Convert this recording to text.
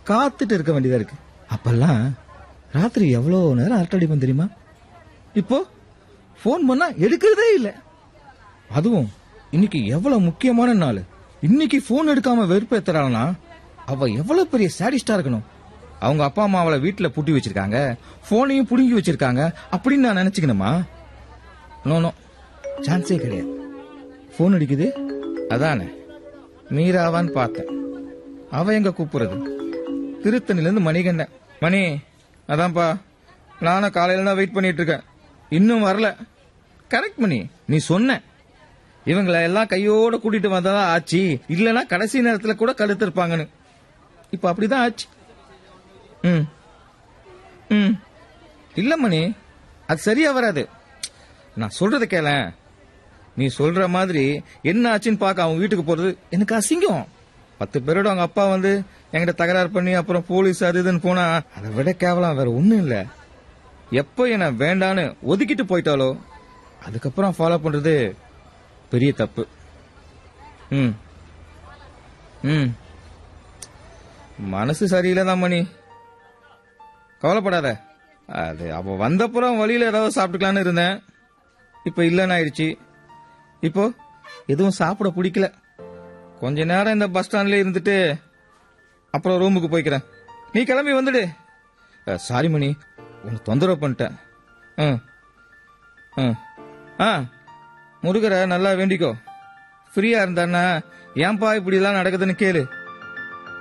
காத்துட்டு இருக்க வேண்டியதா இருக்கு அப்பெல்லாம் ராத்திரி எவ்வளவு நேரம் அரட்டை அடிப்பேன் தெரியுமா இப்போ ஃபோன் பண்ணா எடுக்கிறதே இல்ல அதுவும் இன்னைக்கு எவ்வளவு முக்கியமான நாள் இன்னைக்கு ஃபோன் எடுக்காம வெறுப்பேத்துறானா அவ எவ்வளவு பெரிய சாடிஸ்டா இருக்கணும் அவங்க அப்பா அம்மா அவளை வீட்டுல பூட்டி வச்சிருக்காங்க போனையும் புடுங்கி வச்சிருக்காங்க அப்படின்னு நான் நினைச்சுக்கணுமா நோ நோ சான்ஸே கிடையாது ஃபோன் அடிக்குது அதானே மீராவான்னு பார்த்தேன் அவ எங்க கூப்பிடுறது திருத்தணில இருந்து மணிகண்டன் மணி அதான்ப்பா நானும் காலையில தான் வெயிட் பண்ணிட்டு இருக்கேன் இன்னும் வரல கரெக்ட் மணி நீ சொன்ன இவங்கள எல்லாம் கையோட கூட்டிட்டு வந்ததா ஆச்சு இல்லனா கடைசி நேரத்துல கூட கழுத்திருப்பாங்கன்னு இப்ப அப்படிதான் ஆச்சு ம் ம் இல்ல மணி அது சரியா வராது நான் சொல்றத கேள நீ சொல்ற மாதிரி என்ன ஆச்சுன்னு பார்க்க அவன் வீட்டுக்கு போறது எனக்கு அசிங்கம் பத்து பேரோட அவங்க அப்பா வந்து என்கிட்ட தகராறு பண்ணி அப்புறம் போலீஸ் அது இதுன்னு போனா அதை விட கேவலம் வேற ஒண்ணும் இல்ல எப்போ என்ன வேண்டான்னு ஒதுக்கிட்டு போயிட்டாலோ அதுக்கப்புறம் ஃபாலோ பண்றது பெரிய தப்பு ம் ம் மனசு சரியில்லை தான் மணி கவலைப்படாத அது அப்போ வந்தப்புறம் வழியில ஏதாவது சாப்பிட்டுக்கலான்னு இருந்தேன் இப்ப இல்லைன்னு ஆயிடுச்சு இப்போ எதுவும் சாப்பிட பிடிக்கல கொஞ்ச நேரம் இந்த பஸ் ஸ்டாண்ட்ல இருந்துட்டு அப்புறம் ரூமுக்கு போய்க்கிறேன் நீ கிளம்பி வந்துடு சாரி மணி உனக்கு தொந்தரவு பண்ணிட்டேன் ம் ம் ஆ முருகரை நல்லா வேண்டிக்கோ ஃப்ரீயா இருந்தான்னா ஏன்பா இப்படி எல்லாம் நடக்குதுன்னு கேளு